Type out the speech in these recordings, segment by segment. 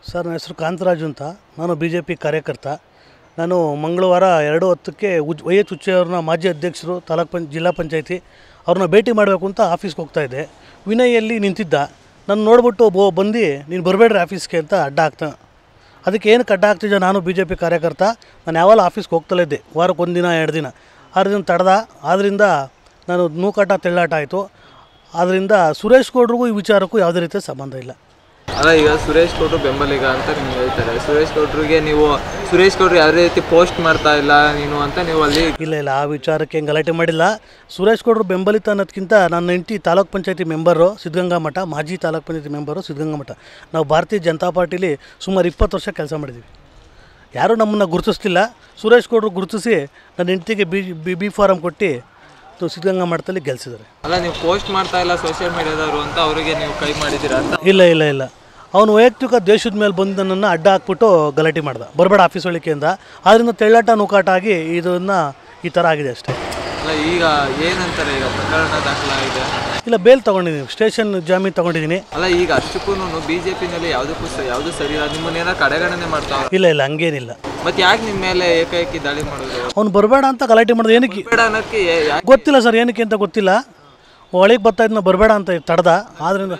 sir ನನ್ನ ಹೆಸರು ಕಾಂತರಾಜು ಅಂತ ನಾನು ಬಿ ಜೆ ಪಿ ಕಾರ್ಯಕರ್ತ ನಾನು ಮಂಗಳವಾರ ಎರಡು ಹೊತ್ತಕ್ಕೆ ಉಜ್ ವೈ ಎಚ್ ಹುಚ್ಚೆಯವ್ರನ್ನ ಮಾಜಿ ಅಧ್ಯಕ್ಷರು ತಾಲೂಕ್ ಪಂಚ್ ಜಿಲ್ಲಾ ಪಂಚಾಯತಿ ಅವ್ರನ್ನ ಭೇಟಿ ಮಾಡಬೇಕು ಅಂತ ಆಫೀಸ್ಗೆ ಹೋಗ್ತಾ ಇದ್ದೆ ವಿನಯ್ ಅಲ್ಲಿ ನಿಂತಿದ್ದ ನಾನು ನೋಡ್ಬಿಟ್ಟು ಬೋ ಬಂದು ನೀನು ಬರಬೇಡ್ರಿ ಆಫೀಸ್ಗೆ ಅಂತ ಅಡ್ಡ ಹಾಕ್ತ ಅದಕ್ಕೆ ಏನಕ್ಕೆ ಅಡ್ಡ ಹಾಕ್ತಿದ್ದೆ ನಾನು ಬಿ ಜೆ ಪಿ ಕಾರ್ಯಕರ್ತ ನಾನು ಯಾವಾಗ ಆಫೀಸ್ಗೆ ಹೋಗ್ತಲೇ ಇದ್ದೆ ವಾರಕ್ಕೆ ಒಂದು ದಿನ ಎರಡು ದಿನ ಆರು ದಿನ ತಡೆದ ಆದ್ದರಿಂದ ನಾನು ನೂಕಾಟ ತೆಳ್ಳಾಟ ಆಯಿತು ಆದ್ದರಿಂದ ಸುರೇಶ್ ಗೌಡ್ರಿಗೂ ಈ ವಿಚಾರಕ್ಕೂ ಯಾವುದೇ ರೀತಿಯ ಸಂಬಂಧ ಇಲ್ಲ ಅಲ್ಲ ಈಗ ಸುರೇಶ್ ಗೌಡ್ರು ಬೆಂಬಲಿಗ ಅಂತ ನೀವು ಹೇಳ್ತಾರೆ ಸುರೇಶ್ ಗೌಡ್ರಿಗೆ ನೀವು ಸುರೇಶ್ ಗೌಡ್ರು ಯಾವುದೇ ರೀತಿ ಪೋಸ್ಟ್ ಮಾಡ್ತಾ ಇಲ್ಲ ನೀನು ಅಂತ ನೀವು ಅಲ್ಲಿ ಇಲ್ಲ ಇಲ್ಲ ಆ ವಿಚಾರಕ್ಕೆ ಏನು ಗಲಾಟೆ ಮಾಡಿಲ್ಲ ಸುರೇಶ್ ಗೌಡ್ರು ಬೆಂಬಲಿತ ಅನ್ನೋದಕ್ಕಿಂತ ನನ್ನ ಹೆಂಡತಿ ತಾಲೂಕ್ ಪಂಚಾಯತಿ ಮೆಂಬರು ಸಿದ್ಧಗಂಗಾ ಮಠ ಮಾಜಿ ತಾಲೂಕ್ ಪಂಚಾಯತಿ ಮೆಂಬರು ಸಿದ್ಧಗಂಗಾ ಮಠ ನಾವು ಭಾರತೀಯ ಜನತಾ ಪಾರ್ಟಿಲಿ ಸುಮಾರು ಇಪ್ಪತ್ತು ವರ್ಷ ಕೆಲಸ ಮಾಡಿದ್ದೀವಿ ಯಾರೂ ನಮ್ಮನ್ನು ಗುರುತಿಸ್ತಿಲ್ಲ ಸುರೇಶ್ ಗೌಡ್ರು ಗುರುತಿಸಿ ನನ್ನ ಹೆಂಡತಿಗೆ ಬಿ ಬಿ ಬಿ ಫಾರಮ್ ಕೊಟ್ಟು ತು- ಸಿದ್ಧಗಂಗಾ ಮಠದಲ್ಲಿ ಗೆಲ್ಸಿದ್ದಾರೆ ಅಲ್ಲ ನೀವು ಪೋಸ್ಟ್ ಮಾಡ್ತಾ ಇಲ್ಲ ಸೋಷಿಯಲ್ ಮೀಡಿಯಾದವರು ಅಂತ ಅವರಿಗೆ ನೀವು ಕೈ ಮಾಡಿದ್ದೀರಾ ಅಂತ ಇಲ್ಲ ಇಲ್ಲ ಇಲ್ಲ ಅವನು ವೈಯಕ್ತಿಕ ದೇಶದ ಮೇಲೆ ಬಂದು ನನ್ನನ್ನು ಅಡ್ಡ ಹಾಕ್ಬಿಟ್ಟು ಗಲಾಟೆ ಮಾಡ್ದ ಬರಬೇಡ ಆಫೀಸ್ ಒಳಿಕೆಯಿಂದ ಆದ್ದರಿಂದ ತೆಳ್ಳಾಟ ನೂಕಾಟ ಆಗಿ ಇದನ್ನು ಈ ಥರ ಆಗಿದೆ ಅಷ್ಟೇ ಅಲ್ಲ ಈಗ ಏನಂತಾರೆ ಈಗ ಪ್ರಕರಣ ದಾಖಲಾಗಿದೆ ಇಲ್ಲ ಬೇಲ್ ತೊಗೊಂಡಿದ್ದೀನಿ ಸ್ಟೇಷನ್ ಜಾಮೀನು ತೊಗೊಂಡಿದ್ದೀನಿ ಅಲ್ಲ ಈಗ ಅಷ್ಟಕ್ಕೂ ಬಿ ಜೆ ಪಿನಲ್ಲಿ ಯಾವುದಕ್ಕೂ ಸ ಯಾವುದು ಸರಿ ಇಲ್ಲ ನಿಮ್ಮನ್ನೇನೋ ಕಡೆಗಣನೆ ಮಾಡ್ತಾವ್ರೆ ಇಲ್ಲ ಇಲ್ಲ ಹಂಗೇನಿಲ್ಲ ಮತ್ತೆ ಯಾಕೆ ನಿಮ್ಮ ಮೇಲೆ ಏಕಾಏಕಿ ದಾಳಿ ಮಾಡಿದ್ರು ಅವ್ನು ಬರಬೇಡ ಅಂತ ಗಲಾಟೆ ಮಾಡೋದು ಏನಕ್ಕೆ ಬೇಡ ಅನ್ನೋದಕ್ಕೆ ಯಾ- ಯಾಕೆ ಗೊತ್ತಿಲ್ಲ ಸರ್ ಏನಕ್ಕೆ ಅಂತ ಗೊತ್ತಿಲ್ಲ ಒಳಗೆ ಬರ್ತಾ ಇದ್ನ ಬರಬೇಡ ಅಂತ ತಡ್ದ ಆದ್ರಿಂದ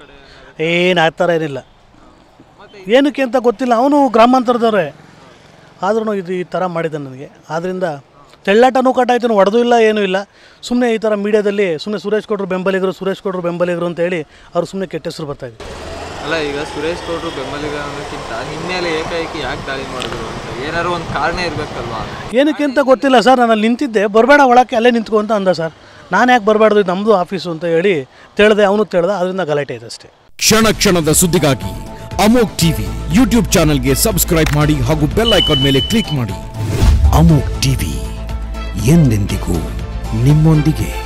ಏನು ಆ ಥರ ಏನಿಲ್ಲ ಏನಕ್ಕೆ ಅಂತ ಗೊತ್ತಿಲ್ಲ ಅವನು ಗ್ರಾಮಾಂತರದವ್ರೆ ಆದ್ರೂ ಇದು ಈ ಥರ ಮಾಡಿದ ನನಗೆ ಆದ್ದರಿಂದ ತೆಳ್ಳಾಟ ನೂಕಾಟ ಆಯ್ತು ಹೊಡೆದು ಇಲ್ಲ ಏನೂ ಇಲ್ಲ ಸುಮ್ಮನೆ ಈ ಥರ ಮೀಡಿಯಾದಲ್ಲಿ ಸುಮ್ಮನೆ ಸುರೇಶ್ ಗೌಡ್ರು ಬೆಂಬಲಿಗರು ಸುರೇಶ್ ಗೌಡ್ರು ಬೆಂಬಲಿಗರು ಅಂತ ಹೇಳಿ ಅವ್ರು ಸುಮ್ಮನೆ ಕೆಟ್ಟ ಹೆಸರು ಬರ್ತಾಯಿದೆ ಅಲ್ಲ ಈಗ ಸುರೇಶ್ ಗೌಡ್ರು ಬೆಂಬಲಿಗ ಅನ್ನೋದಕ್ಕಿಂತ ನಿಮ್ಮ ಮೇಲೆ ಏಕಾಏಕಿ ಯಾಕೆ ದಾಳಿ ಮಾಡಿದ್ರು ಅಂತ ಏನಾದ್ರು ಒಂದು ಕಾರಣ ಇರಬೇಕಲ್ವಾ ಏನಕ್ಕೆ ಅಂತ ಗೊತ್ತಿಲ್ಲ ಸರ್ ನಾನು ಅಲ್ಲಿ ನಿಂತಿದ್ದೆ ಬರಬೇಡ ಒಳಕ್ಕೆ ಅಲ್ಲೇ ನಿಂತ್ಕೊ ಅಂತ ಅಂದ ಸರ್ ನಾನು ಯಾಕೆ ಬರಬಾರ್ದು ಇದು ನಮ್ಮದು ಆಫೀಸು ಅಂತ ಹೇಳಿ ತಿಳಿದೆ ಅವನು ತಿಳಿದ ಅದರಿಂದ ಗಲಾಟೆ ಇದೆ ಅಷ್ಟೇ ಕ್ಷಣ ಕ್ಷಣದ ಸುದ್ದಿಗಾಗಿ ಅಮೋಕ್ ಟಿವಿ ಯೂಟ್ಯೂಬ್ ಚಾನೆಲ್ಗೆ ಸಬ್ಸ್ಕ್ರೈಬ್ ಮಾಡಿ ಹಾಗೂ ಬೆಲ್ ಐಕಾನ್ ಮೇಲೆ ಕ್ಲಿಕ್ ಮಾಡಿ ಅಮೋಕ್ ಟಿವಿ ಎಂದೆಂದಿಗೂ ನಿಮ್ಮೊಂದಿಗೆ